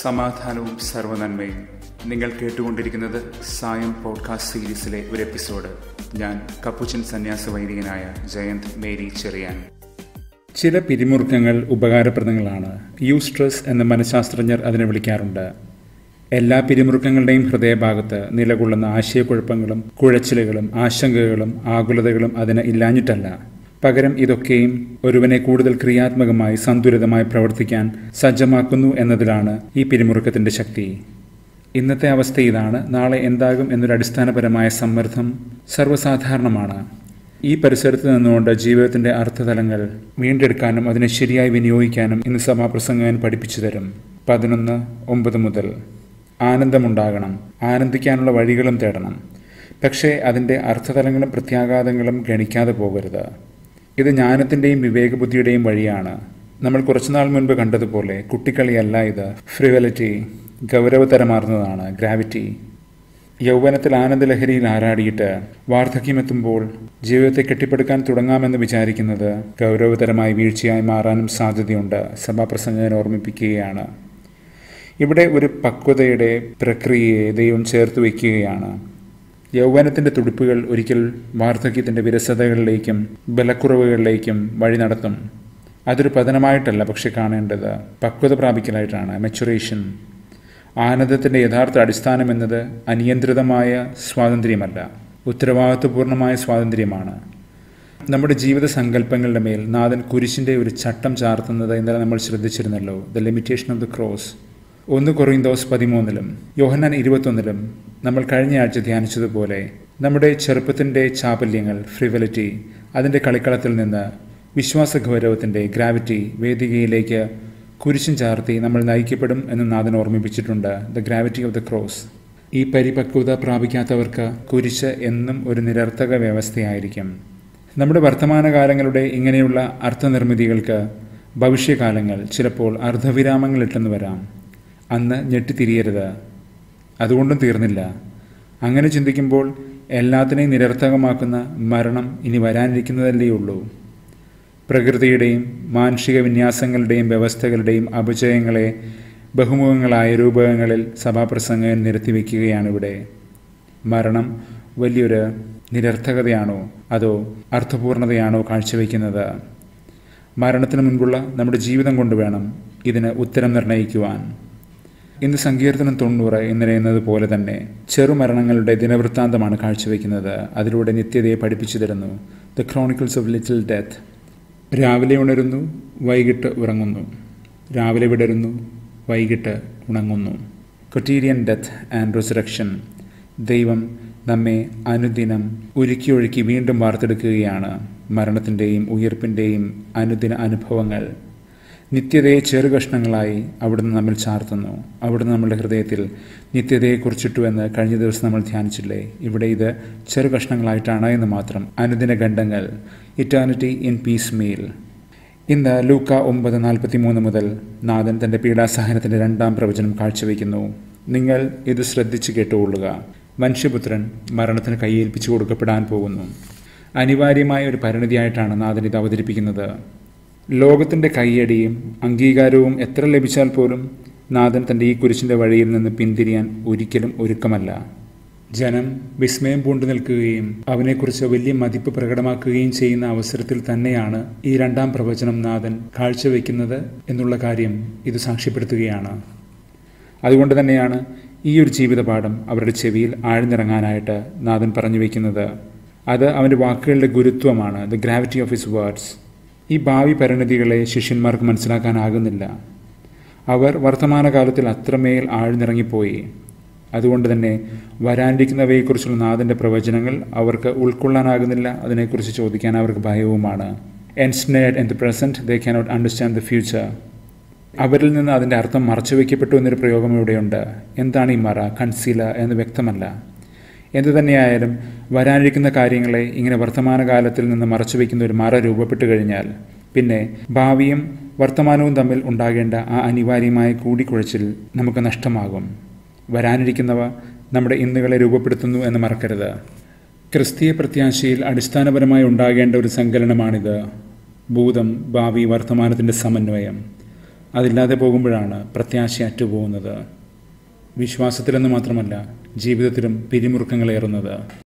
സമാധാനവും സർവനന്മയും നിങ്ങൾ കേട്ടുകൊണ്ടിരിക്കുന്നത് സായം പോഡ്കാസ്റ്റ് സീരീസിലെ ഒരു എപ്പിസോഡ് ഞാൻ കപ്പുച്ചൻ സന്യാസ വൈദികനായ ജയന്ത് മേരി ചെറിയാൻ ചില പിരിമുറുക്കങ്ങൾ ഉപകാരപ്രദങ്ങളാണ് യൂസ്ട്രസ് എന്ന മനഃശാസ്ത്രജ്ഞർ അതിനെ വിളിക്കാറുണ്ട് എല്ലാ പിരിമുറുക്കങ്ങളുടെയും ഹൃദയഭാഗത്ത് നിലകൊള്ളുന്ന ആശയക്കുഴപ്പങ്ങളും കുഴച്ചിലുകളും ആശങ്കകളും ആകുലതകളും അതിന് ഇല്ലാഞ്ഞിട്ടല്ല പകരം ഇതൊക്കെയും ഒരുവനെ കൂടുതൽ ക്രിയാത്മകമായി സന്തുലിതമായി പ്രവർത്തിക്കാൻ സജ്ജമാക്കുന്നു എന്നതിലാണ് ഈ പിരിമുറുക്കത്തിന്റെ ശക്തി ഇന്നത്തെ അവസ്ഥ ഇതാണ് നാളെ എന്താകും എന്നൊരു അടിസ്ഥാനപരമായ സമ്മർദ്ദം സർവ്വസാധാരണമാണ് ഈ പരിസരത്ത് നിന്നുകൊണ്ട് ജീവിതത്തിന്റെ അർത്ഥതലങ്ങൾ വീണ്ടെടുക്കാനും അതിനെ ശരിയായി വിനിയോഗിക്കാനും ഇന്ന് സഭാപ്രസംഗകൻ പഠിപ്പിച്ചു തരും പതിനൊന്ന് ഒമ്പത് മുതൽ ആനന്ദമുണ്ടാകണം ആനന്ദിക്കാനുള്ള വഴികളും തേടണം പക്ഷേ അതിൻ്റെ അർത്ഥതലങ്ങളും പ്രത്യാഘാതങ്ങളും ഗണിക്കാതെ പോകരുത് ഇത് ജ്ഞാനത്തിൻ്റെയും വിവേകബുദ്ധിയുടെയും വഴിയാണ് നമ്മൾ കുറച്ചുനാൾ മുൻപ് കണ്ടതുപോലെ കുട്ടിക്കളിയല്ല ഇത് ഫ്രിവലിറ്റി ഗൗരവതരമാർന്നതാണ് ഗ്രാവിറ്റി യൗവനത്തിൽ ആനന്ദലഹരിയിൽ ആരാടിയിട്ട് വാർദ്ധക്യമെത്തുമ്പോൾ ജീവിതത്തെ കെട്ടിപ്പടുക്കാൻ തുടങ്ങാമെന്ന് വിചാരിക്കുന്നത് ഗൗരവതരമായി വീഴ്ചയായി മാറാനും സാധ്യതയുണ്ട് സഭാപ്രസംഗകൻ ഓർമ്മിപ്പിക്കുകയാണ് ഇവിടെ ഒരു പക്വതയുടെ പ്രക്രിയയെ ദൈവം ചേർത്ത് വയ്ക്കുകയാണ് യൗവനത്തിന്റെ തുടിപ്പുകൾ ഒരിക്കൽ വാർദ്ധക്യത്തിന്റെ വിരസതകളിലേക്കും ബലക്കുറവുകളിലേക്കും വഴി നടത്തും അതൊരു പതനമായിട്ടല്ല പക്ഷെ കാണേണ്ടത് പക്വത പ്രാപിക്കലായിട്ടാണ് മെച്ചുറേഷൻ ആനന്ദത്തിന്റെ യഥാർത്ഥ അടിസ്ഥാനം എന്നത് അനിയന്ത്രിതമായ സ്വാതന്ത്ര്യമല്ല ഉത്തരവാദിത്വപൂർണമായ സ്വാതന്ത്ര്യമാണ് നമ്മുടെ ജീവിത സങ്കല്പങ്ങളുടെ മേൽ നാഥൻ കുരിശിന്റെ ഒരു ചട്ടം ചാർത്തുന്നത് ഇന്നലെ നമ്മൾ ശ്രദ്ധിച്ചിരുന്നല്ലോ the limitation of the cross ഒന്ന് കൊറിന്തോസ് പതിമൂന്നിലും യോഹന്നാൻ ഇരുപത്തൊന്നിലും നമ്മൾ കഴിഞ്ഞ ആഴ്ച ധ്യാനിച്ചതുപോലെ നമ്മുടെ ചെറുപ്പത്തിൻ്റെ ചാപല്യങ്ങൾ ഫ്രിവലിറ്റി അതിൻ്റെ കളിക്കളത്തിൽ നിന്ന് വിശ്വാസ ഗൗരവത്തിൻ്റെ ഗ്രാവിറ്റി വേദികയിലേക്ക് കുരിശും ചാർത്തി നമ്മൾ നയിക്കപ്പെടും എന്ന് നാഥൻ ഓർമ്മിപ്പിച്ചിട്ടുണ്ട് the gravity of the cross ഈ പരിപക്വത പ്രാപിക്കാത്തവർക്ക് കുരിശ് എന്നും ഒരു നിരർത്ഥക വ്യവസ്ഥയായിരിക്കും നമ്മുടെ വർത്തമാനകാലങ്ങളുടെ ഇങ്ങനെയുള്ള അർത്ഥനിർമ്മിതികൾക്ക് ഭവിഷ്യകാലങ്ങൾ ചിലപ്പോൾ അർദ്ധവിരാമങ്ങളിട്ടെന്ന് വരാം അന്ന് ഞെട്ടിത്തിരിയരുത് അതുകൊണ്ടും തീർന്നില്ല അങ്ങനെ ചിന്തിക്കുമ്പോൾ എല്ലാത്തിനെയും നിരർത്ഥകമാക്കുന്ന മരണം ഇനി വരാനിരിക്കുന്നതല്ലേ ഉള്ളൂ പ്രകൃതിയുടെയും മാനുഷിക വിന്യാസങ്ങളുടെയും വ്യവസ്ഥകളുടെയും അപജയങ്ങളെ ബഹുമുഖങ്ങളായ രൂപകങ്ങളിൽ സഭാപ്രസംഗകൻ നിരത്തിവെക്കുകയാണിവിടെ മരണം വലിയൊരു നിരർത്ഥകതയാണോ അതോ അർത്ഥപൂർണതയാണോ കാഴ്ചവെക്കുന്നത് മരണത്തിന് മുൻപുള്ള നമ്മുടെ ജീവിതം കൊണ്ട് വേണം ഇതിന് ഉത്തരം നിർണ്ണയിക്കുവാൻ ഇന്ന് സങ്കീർത്തനം തൊണ്ണൂറ് എന്ന് പോലെ തന്നെ ചെറുമരണങ്ങളുടെ ദിനവൃത്താന്തമാണ് കാഴ്ചവെക്കുന്നത് അതിലൂടെ നിത്യതയെ പഠിപ്പിച്ചു തരുന്നു the chronicles of little death രാവിലെ ഉണരുന്നു വൈകിട്ട് ഉറങ്ങുന്നു രാവിലെ വിടരുന്നു വൈകിട്ട് ഉണങ്ങുന്നു കൊട്ടീരിയൻ ഡെത്ത് ആൻഡ് റിസറക്ഷൻ ദൈവം നമ്മെ അനുദിനം ഉരുക്കി ഒഴുക്കി വീണ്ടും വാർത്തെടുക്കുകയാണ് മരണത്തിൻ്റെയും ഉയർപ്പിൻ്റെയും അനുദിന അനുഭവങ്ങൾ നിത്യതയെ ചെറുകഷ്ണങ്ങളായി അവിടുന്ന് നമ്മൾ ചാർത്തുന്നു അവിടുന്ന് നമ്മുടെ ഹൃദയത്തിൽ നിത്യതയെക്കുറിച്ചിട്ടു എന്ന് കഴിഞ്ഞ ദിവസം നമ്മൾ ധ്യാനിച്ചില്ലേ ഇവിടെ ഇത് ചെറുകഷ്ണങ്ങളായിട്ടാണ് എന്ന് മാത്രം അനുദിന ഖണ്ഡങ്ങൾ ഇറ്റേണിറ്റി ഇൻ പീസ് മീൽ ഇന്ന് ലൂക്ക ഒമ്പത് നാൽപ്പത്തി മൂന്ന് മുതൽ നാഥൻ തൻ്റെ പീഡാസഹനത്തിൻ്റെ രണ്ടാം പ്രവചനം കാഴ്ചവെക്കുന്നു നിങ്ങൾ ഇത് ശ്രദ്ധിച്ചു കേട്ടുകൊള്ളുക മനുഷ്യപുത്രൻ മരണത്തിന് കൈയേൽപ്പിച്ചു കൊടുക്കപ്പെടാൻ പോകുന്നു അനിവാര്യമായ ഒരു പരിണിതിയായിട്ടാണ് നാഥൻ ഇത് അവതരിപ്പിക്കുന്നത് ലോകത്തിൻ്റെ കൈയടിയും അംഗീകാരവും എത്ര ലഭിച്ചാൽ പോലും നാഥൻ തൻ്റെ ഈ കുരിശിൻ്റെ വഴിയിൽ നിന്ന് പിന്തിരിയാൻ ഒരിക്കലും ഒരുക്കമല്ല ജനം വിസ്മയം പൂണ്ടു നിൽക്കുകയും അവനെക്കുറിച്ച് വലിയ മതിപ്പ് പ്രകടമാക്കുകയും ചെയ്യുന്ന അവസരത്തിൽ തന്നെയാണ് ഈ രണ്ടാം പ്രവചനം നാഥൻ കാഴ്ചവെക്കുന്നത് എന്നുള്ള കാര്യം ഇത് സാക്ഷ്യപ്പെടുത്തുകയാണ് അതുകൊണ്ട് തന്നെയാണ് ഈ ഒരു ജീവിതപാഠം അവരുടെ ചെവിയിൽ ആഴ്ന്നിറങ്ങാനായിട്ട് നാഥൻ പറഞ്ഞു വയ്ക്കുന്നത് അത് അവൻ്റെ വാക്കുകളുടെ ഗുരുത്വമാണ് the gravity of his words ഈ ഭാവി പരിണതികളെ ശിഷ്യന്മാർക്ക് മനസ്സിലാക്കാനാകുന്നില്ല അവർ വർത്തമാനകാലത്തിൽ അത്രമേൽ ആഴ്ന്നിറങ്ങിപ്പോയി അതുകൊണ്ട് തന്നെ വരാനിരിക്കുന്നവയെക്കുറിച്ചുള്ള നാഥൻ്റെ പ്രവചനങ്ങൾ അവർക്ക് ഉൾക്കൊള്ളാനാകുന്നില്ല അതിനെക്കുറിച്ച് ചോദിക്കാൻ അവർക്ക് ഭയവുമാണ് ensnared in the present they cannot understand the future അവരിൽ നിന്ന് അതിൻ്റെ അർത്ഥം മറച്ചുവെക്കപ്പെട്ടു എന്നൊരു പ്രയോഗം ഇവിടെയുണ്ട് എന്താണ് ഈ മറ കൺസീല എന്ന് വ്യക്തമല്ല എന്തു തന്നെയായാലും വരാനിരിക്കുന്ന കാര്യങ്ങളെ ഇങ്ങനെ വർത്തമാനകാലത്തിൽ നിന്ന് മറച്ചുവെക്കുന്ന ഒരു മറ രൂപപ്പെട്ടു കഴിഞ്ഞാൽ പിന്നെ ഭാവിയും വർത്തമാനവും തമ്മിൽ ഉണ്ടാകേണ്ട ആ അനിവാര്യമായ കൂടിക്കുഴച്ചിൽ നമുക്ക് നഷ്ടമാകും വരാനിരിക്കുന്നവ നമ്മുടെ ഇന്നുകളെ രൂപപ്പെടുത്തുന്നു എന്ന് മറക്കരുത് ക്രിസ്തീയ പ്രത്യാശയിൽ അടിസ്ഥാനപരമായി ഉണ്ടാകേണ്ട ഒരു സങ്കലനമാണിത് ഭൂതം ഭാവി വർത്തമാനത്തിൻ്റെ സമന്വയം അതില്ലാതെ പോകുമ്പോഴാണ് പ്രത്യാശ അറ്റുപോകുന്നത് വിശ്വാസത്തിലെന്ന് മാത്രമല്ല ജീവിതത്തിലും പിരിമുറുക്കങ്ങളേറുന്നത്